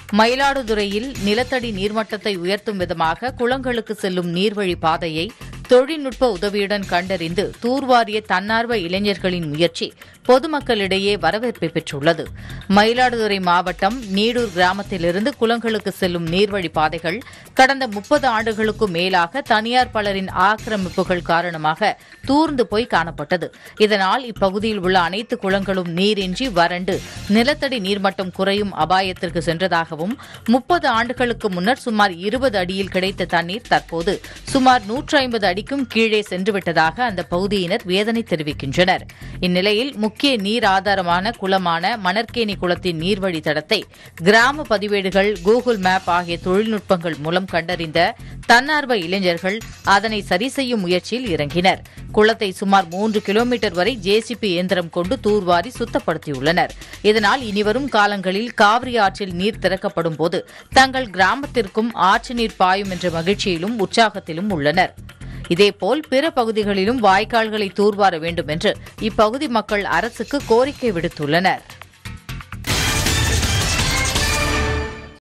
மயிலாடுதுறையில் நிலத்தடி நீர்மட்டத்தை உயர்த்தும் விதமாக குளங்களுக்கு செல்லும் நீர்வழி பாதையை தொழில்நுட்ப உதவியுடன் கண்டறிந்து தூர்வாரிய தன்னார்வ இளைஞர்களின் முயற்சி பொதுமக்களிடையே வரவேற்பை பெற்றுள்ளது மயிலாடுதுறை மாவட்டம் நீடூர் கிராமத்திலிருந்து குளங்களுக்கு செல்லும் நீர்வழி பாதைகள் கடந்த முப்பது ஆண்டுகளுக்கும் மேலாக தனியார் பலரின் ஆக்கிரமிப்புகள் காரணமாக தூர்ந்து போய் காணப்பட்டது இதனால் இப்பகுதியில் உள்ள அனைத்து குளங்களும் நீரின்றி வறண்டு நிலத்தடி நீர்மட்டம் குறையும் அபாயத்திற்கு சென்றதாகவும் முப்பது ஆண்டுகளுக்கு முன்னர் சுமார் இருபது அடியில் கிடைத்த தண்ணீர் தற்போது சுமார் நூற்று ஐம்பது அடிக்கும் கீழே சென்றுவிட்டதாக அந்த பகுதியினர் வேதனை தெரிவிக்கின்றனர் இந்நிலையில் முக்கிய நீர் ஆதாரமான குளமான மணற்கேணி குளத்தின் நீர்வழி தடத்தை கிராம பதிவேடுகள் கூகுள் மேப் ஆகிய தொழில்நுட்பங்கள் மூலம் கண்டறிந்த தன்னார்வ இளைஞர்கள் அதனை சரி செய்யும் முயற்சியில் இறங்கினர் குளத்தை சுமார் மூன்று கிலோமீட்டர் வரை ஜேசிபி இயந்திரம் கொண்டு தூர்வாரி சுத்தப்படுத்தியுள்ளனர் இதனால் இனிவரும் காலங்களில் காவிரி ஆற்றில் நீர் திறக்கப்படும் போது தங்கள் கிராமத்திற்கும் ஆற்று நீர் பாயும் என்ற மகிழ்ச்சியிலும் உற்சாகத்திலும் உள்ளனர் இதேபோல் பிற பகுதிகளிலும் வாய்க்கால்களை தூர்வார வேண்டும் என்று இப்பகுதி மக்கள் அரசுக்கு கோரிக்கை விடுத்துள்ளனர்